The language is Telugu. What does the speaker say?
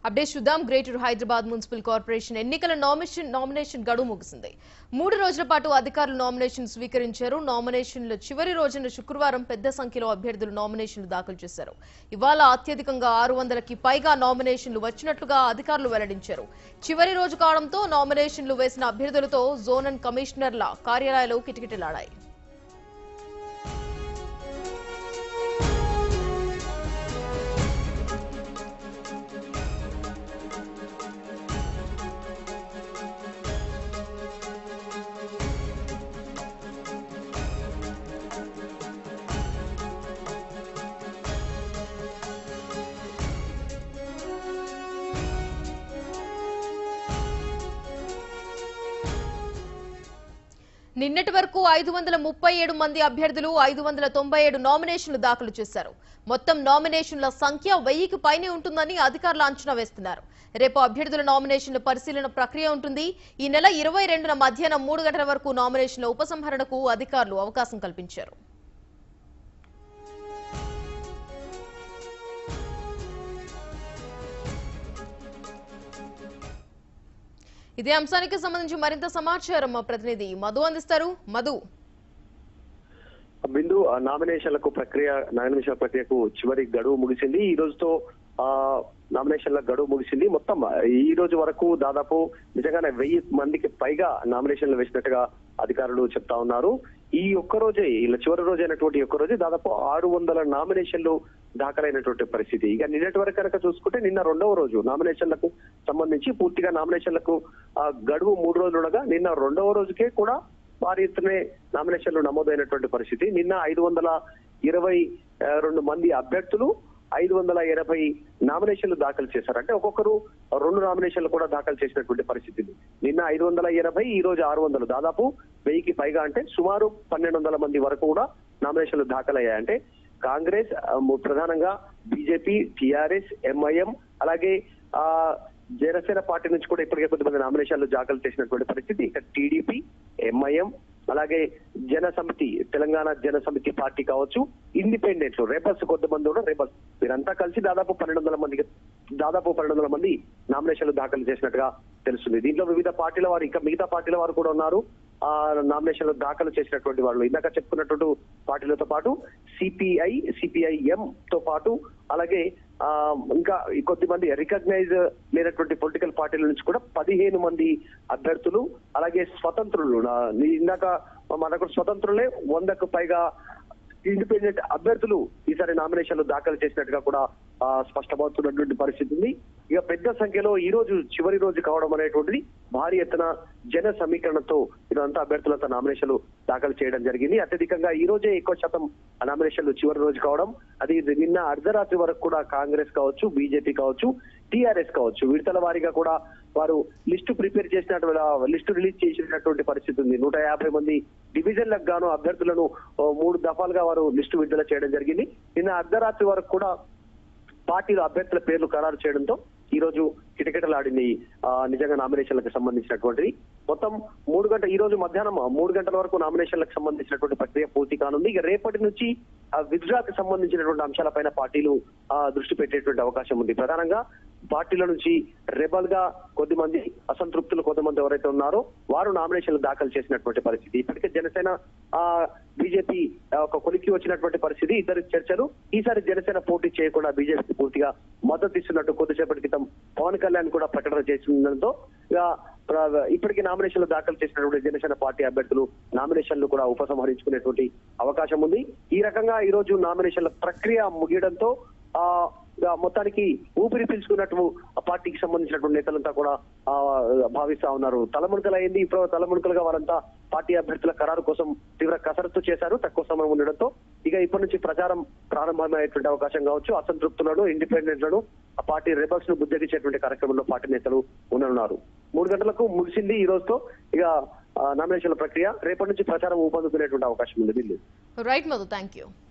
అప్డేట్ చూద్దాం గ్రేటర్ హైదరాబాద్ మున్సిపల్ కార్పొరేషన్ ఎన్నికల నామినేషన్ నామినేషన్ గడువు ముగిసింది మూడు రోజుల పాటు అధికారులు నామినేషన్ స్వీకరించారు నామినేషన్ల చివరి రోజున శుక్రవారం పెద్ద సంఖ్యలో అభ్యర్థులు నామినేషన్లు దాఖలు చేశారు ఇవాళ అత్యధికంగా ఆరు వందలకి పైగా నామినేషన్లు వచ్చినట్లుగా అధికారులు వెల్లడించారు చివరి రోజు కావడంతో నామినేషన్లు వేసిన అభ్యర్థులతో జోనల్ కమిషనర్ల కార్యాలయాలు కిటకిటలాడాయి నిన్నటి వరకు ఐదు వందల ముప్పై ఏడు మంది అభ్యర్థులు ఐదు వందల తొంభై ఏడు నామినేషన్లు దాఖలు చేశారు మొత్తం నామినేషన్ల సంఖ్య వెయ్యికి పైనే ఉంటుందని అధికారులు అంచనా వేస్తున్నారు రేపు అభ్యర్థుల నామినేషన్ల పరిశీలన ప్రక్రియ ఉంటుంది ఈ నెల ఇరవై రెండున మధ్యాహ్నం మూడు గంటల వరకు నామినేషన్ల ఉపసంహరణకు అధికారులు అవకాశం కల్పించారు ఇదే అంశానికి సంబంధించి మరింత సమాచారం మా ప్రతినిధి మధు అందిస్తారు మధు బిందు ఆ నామినేషన్లకు ప్రక్రియ నామినేషన్ ప్రక్రియకు చివరి గడువు ముగిసింది ఈ రోజుతో ఆ నామినేషన్ల గడువు ముగిసింది మొత్తం ఈ రోజు వరకు దాదాపు నిజంగానే వెయ్యి మందికి పైగా నామినేషన్లు వేసినట్టుగా అధికారులు చెప్తా ఉన్నారు ఈ ఒక్క రోజే ఇలా చివరి రోజు అయినటువంటి ఒక్క రోజే దాదాపు ఆరు వందల నామినేషన్లు దాఖలైనటువంటి పరిస్థితి ఇక నిన్నటి వరకు కనుక చూసుకుంటే నిన్న రెండవ రోజు నామినేషన్లకు సంబంధించి పూర్తిగా నామినేషన్లకు ఆ గడువు మూడు రోజులు ఉండగా నిన్న రెండవ రోజుకే కూడా భారీ ఎత్తునే నామినేషన్లు నమోదైనటువంటి పరిస్థితి నిన్న ఐదు వందల ఇరవై ఆ, రెండు మంది అభ్యర్థులు ఐదు వందల ఎనభై నామినేషన్లు దాఖలు చేశారు అంటే ఒక్కొక్కరు రెండు నామినేషన్లు కూడా దాఖలు చేసినటువంటి పరిస్థితి ఉంది. నిన్న ఐదు వందల ఎనభై ఈ రోజు ఆరు వందలు దాదాపు వెయ్యికి పైగా అంటే సుమారు పన్నెండు వందల మంది వరకు కూడా నామినేషన్లు దాఖలయ్యాయి అంటే కాంగ్రెస్ ఆ, ము- ప్రధానంగా బీజేపీ టిఆర్ఎస్ ఎంఐఎం అలాగే ఆ జనసేన పార్టీ నుంచి కూడా ఇప్పటికే కొద్దిమంది నామినేషన్లు దాఖలు చేసినటువంటి పరిస్థితి ఇక టీడీపీ ఎంఐఎం అలాగే జన సమితి తెలంగాణ జన సమితి పార్టీ కావచ్చు ఇండిపెండెంట్లు రేబల్స్ కొంతమంది కూడా రేబల్స్ వీరంతా కలిసి దాదాపు పన్నెండు వందల మందికి దాదాపు పన్నెండు వందల మంది నామినేషన్లు దాఖలు చేసినట్టుగా తెలుస్తుంది దీంట్లో వివిధ పార్టీల వారు ఇంకా మిగతా పార్టీల వారు కూడా ఉన్నారు ఆ నామినేషన్లు దాఖలు చేసినటువంటి వాళ్ళు ఇందాక చెప్పుకున్నటువంటి పార్టీలతో పాటు సిపిఐ సిపిఐఎం తో పాటు అలాగే ఆ ఇంకా ఈ కొద్ది మంది రికగ్నైజ్ లేనటువంటి పొలిటికల్ పార్టీల నుంచి కూడా పదిహేను మంది అభ్యర్థులు అలాగే స్వతంత్రులు నా- ఇందాక మనకు స్వతంత్రులే వందకు పైగా ఇండిపెండెంట్ అభ్యర్థులు ఈసారి నామినేషన్లు దాఖలు చేసినట్టుగా కూడా ఆ, స్పష్టమవుతున్నటువంటి పరిస్థితి ఉంది ఇక పెద్ద సంఖ్యలో ఈ రోజు చివరి రోజు కావడం అనేటువంటిది భారీ ఎత్తున జన సమీకరణతో ఇదంతా అభ్యర్థులతో నామినేషన్లు దాఖలు చేయడం జరిగింది అత్యధికంగా ఈ రోజే ఎక్కువ శాతం ఆ నామినేషన్లు చివరి రోజు కావడం అది నిన్న అర్ధరాత్రి వరకు కూడా కాంగ్రెస్ కావచ్చు బీజేపీ కావచ్చు టీఆర్ఎస్ కావచ్చు విడతల వారీగా కూడా వారు లిస్టు ప్రిపేర్ చేసినటువంటి లిస్టు రిలీజ్ చేసినటువంటి పరిస్థితి ఉంది నూట యాభై మంది డివిజన్లకు గాను అభ్యర్థులను ఓ, మూడు దఫాలుగా వారు లిస్టు విడుదల చేయడం జరిగింది నిన్న అర్ధరాత్రి వరకు కూడా పార్టీల అభ్యర్థుల పేర్లు ఖరారు చేయడంతో ఈ రోజు కిటకిటలాడింది ఆ, నిజంగా నామినేషన్లకు సంబంధించినటువంటిది మొత్తం మూడు గంటల ఈ రోజు మధ్యాహ్నం మూడు గంటల వరకు నామినేషన్లకు సంబంధించినటువంటి ప్రక్రియ పూర్తి కానుంది ఇక రేపటి నుంచి విత్డ్రాకి సంబంధించినటువంటి అంశాలపైన పార్టీలు ఆ, దృష్టి పెట్టేటువంటి అవకాశం ఉంది ప్రధానంగా పార్టీల నుంచి రెబల్ గా కొద్దిమంది అసంతృప్తులు కొంతమంది ఎవరైతే ఉన్నారో వారు నామినేషన్లు దాఖలు చేసినటువంటి పరిస్థితి ఇప్పటికే జనసేన ఆ బీజేపీ ఒక కొలిక్కి వచ్చినటువంటి పరిస్థితి ఇద్దరు చర్చలు ఈసారి జనసేన పోటీ చేయకుండా బీజేపీ పూర్తిగా మద్దతు ఇస్తున్నట్టు కొద్దిసేపటి క్రితం పవన్ కళ్యాణ్ కూడా ప్రకటన చేసిండడంతో ఇక ప్ర- ఇప్పటికే నామినేషన్లు దాఖలు చేసినటువంటి జనసేన పార్టీ అభ్యర్థులు నామినేషన్లు కూడా ఉపసంహరించుకునేటువంటి అవకాశం ఉంది ఈ రకంగా ఈ రోజు నామినేషన్ల ప్రక్రియ ముగియడంతో ఆ ఇక మొత్తానికి ఊపిరి పీల్చుకున్నట్టు ఆ పార్టీకి సంబంధించినటువంటి నేతలంతా కూడా ఆ భావిస్తా ఉన్నారు తలమునకలు అయింది ఇప్పుడు తలమునకలుగా వారంతా పార్టీ అభ్యర్థుల ఖరారు కోసం తీవ్ర కసరత్తు చేశారు తక్కువ సమయం ఉండడంతో ఇక ఇప్పటి నుంచి ప్రచారం ప్రారంభమయ్యేటువంటి అవకాశం కావచ్చు అసంతృప్తులను ఇండిపెండెంట్లను ఆ పార్టీ రిబల్స్ ను బుద్ధగించేటువంటి కార్యక్రమంలో పార్టీ నేతలు ఉండనున్నారు మూడు గంటలకు ముగిసింది ఈ రోజుతో ఇక ఆ, నామినేషన్ల ప్రక్రియ రేపటి నుంచి ప్రచారం ఊపందుకునేటువంటి అవకాశం ఉంది బిల్లు రైట్ మధు థ్యాంక్ యూ